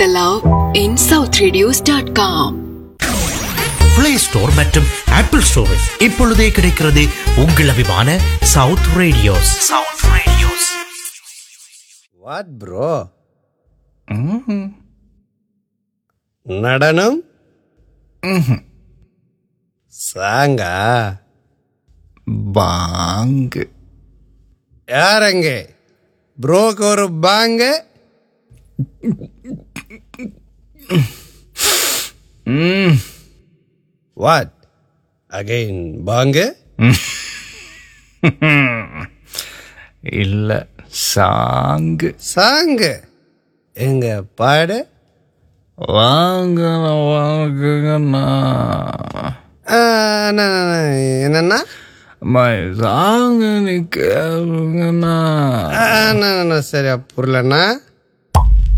love in southradios.com. Play store மற்றும் Apple ஸ்டோரில் இப்பொழுதே கிடைக்கிறது உங்கள் அபிமான South Radios South Radios what bro நடனம் சாங்கா பாங்கு யாரங்க ப்ரோக்கு ஒரு பாங்க வாட் அகைன் பாங்க இல்ல சாங்கு சாங்கு எங்க பாடு வாங்க வாங்குங்கண்ணா ஆ, அண்ணா, அண்ணா, என்னண்ணா அம்மா சாங்கு நீ கேளுங்கண்ணா ஆ, அண்ணா, அண்ணா, சரியா புரியலண்ணா